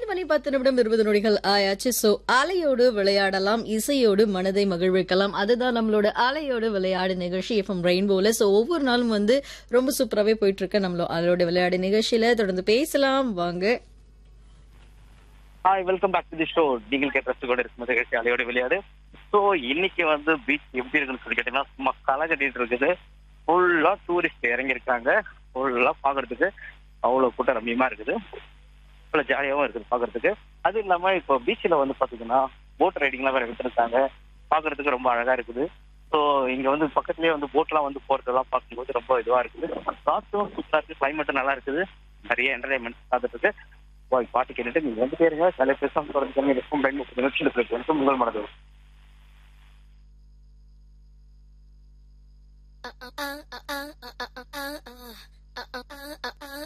மணி பத்து நிமிடம் இருபது நொடிகள் ஆயாச்சு சோ அலையோடு விளையாடலாம் இசையோடு மனதை மகிழ்விக்கலாம் அதுதான் நம்மளோட அலையோடு விளையாடு நிகழ்ச்சி எஃப்எம் ரெயின்போல சோ ஒவ்வொரு நாளும் வந்து ரொம்ப சூப்பராகவே போயிட்டு இருக்கு நம்மளோட அலையோடு விளையாடு நிகழ்ச்சியில தொடர்ந்து பேசலாம் வாங்க hi welcome back to the show நீங்கள் கேட்ட கூட இருக்கும் நிகழ்ச்சி அலையோட விளையாடு ஸோ இன்னைக்கு வந்து பீச் எப்படி இருக்குன்னு சொல்லி கேட்டீங்கன்னா சும்மா களை கட்டிட்டு இருக்குது ஃபுல்லா டூரிஸ்ட் இறங்கியிருக்காங்க ஃபுல்லா பாக்குறதுக்கு அவ்வளவு கூட்டம் ரம்மியமா இருக்குது அவ்வளோ ஜாலியாகவும் இருக்குது பாக்குறதுக்கு அது இல்லாம இப்போ பீச்சில் வந்து பாத்தீங்கன்னா போட் ரைடிங்லாம் வேற விட்டுருக்காங்க பாக்குறதுக்கு ரொம்ப அழகா இருக்குது ஸோ இங்க வந்து பக்கத்துலயே வந்து போட்லாம் வந்து போறதெல்லாம் பார்க்கும்போது ரொம்ப இதுவா இருக்குது காற்றும் சூப்பரா இருக்கு கிளைமேட்டும் நல்லா இருக்குது நிறைய என்டர்டைன்மெண்ட் பார்த்துட்டு இருக்கு போய் பாட்டு கேட்டுட்டு நீங்க வந்து பேருங்க சில பேசாம தொடர்ந்து இருக்கும் டைம் முப்பது நிமிஷம் இருக்கு உங்கள் மனது uh, uh, uh, uh, uh, uh, uh, uh, uh, uh, uh, uh,